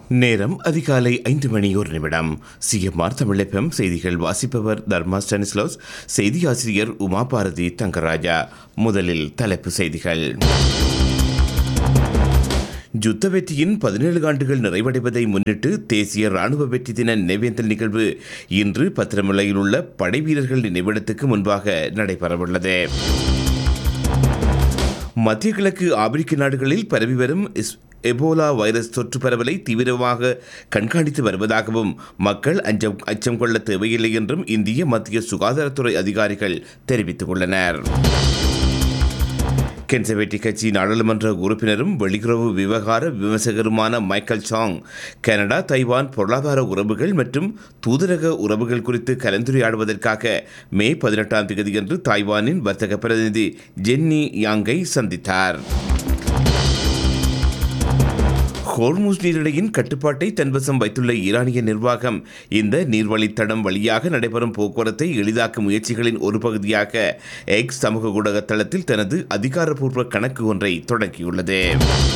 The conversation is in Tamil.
நேரம் அதிகாலை ஐந்து மணி ஒரு நிமிடம் சிஎம்ஆர் தமிழப்பம் செய்திகள் வாசிப்பவர் தர்மா ஸ்டானிஸ்லோஸ் செய்தி ஆசிரியர் உமா பாரதி தங்கராஜா முதலில் தலைப்பு செய்திகள் யுத்த வெற்றியின் பதினேழு ஆண்டுகள் நிறைவடைவதை முன்னிட்டு தேசிய ராணுவ வெற்றி தின நினைவேந்தல் நிகழ்வு இன்று பத்திரமுலையில் உள்ள படை வீரர்கள் நினைவிடத்துக்கு முன்பாக நடைபெறவுள்ளது மத்திய கிழக்கு ஆப்பிரிக்க நாடுகளில் பரவி வரும் இஸ்- எபோலா வைரஸ் தொற்று பரவலை தீவிரமாக கண்காணித்து வருவதாகவும் மக்கள் அஞ்சம் அச்சம் கொள்ள தேவையில்லை என்றும் இந்திய மத்திய சுகாதாரத்துறை அதிகாரிகள் தெரிவித்துள்ளனர் கன்சர்வேட்டிவ் கட்சி நாடாளுமன்ற உறுப்பினரும் வெளியுறவு விவகார விமர்சகருமான மைக்கேல் சாங் கனடா தைவான் பொருளாதார உறவுகள் மற்றும் தூதரக உறவுகள் குறித்து கலந்துரையாடுவதற்காக மே பதினெட்டாம் தேதியன்று தாய்வானின் வர்த்தக பிரதிநிதி ஜென்னி யாங்கை சந்தித்தார் ஹோர்முஸ் நீரிழையின் கட்டுப்பாட்டை தன்வசம் வைத்துள்ள ஈரானிய நிர்வாகம் இந்த நீர்வழித்தடம் வழியாக நடைபெறும் போக்குவரத்தை எளிதாக்கும் முயற்சிகளின் ஒரு பகுதியாக எக்ஸ் சமூக ஊடக தளத்தில் தனது அதிகாரப்பூர்வ கணக்கு ஒன்றை தொடங்கியுள்ளது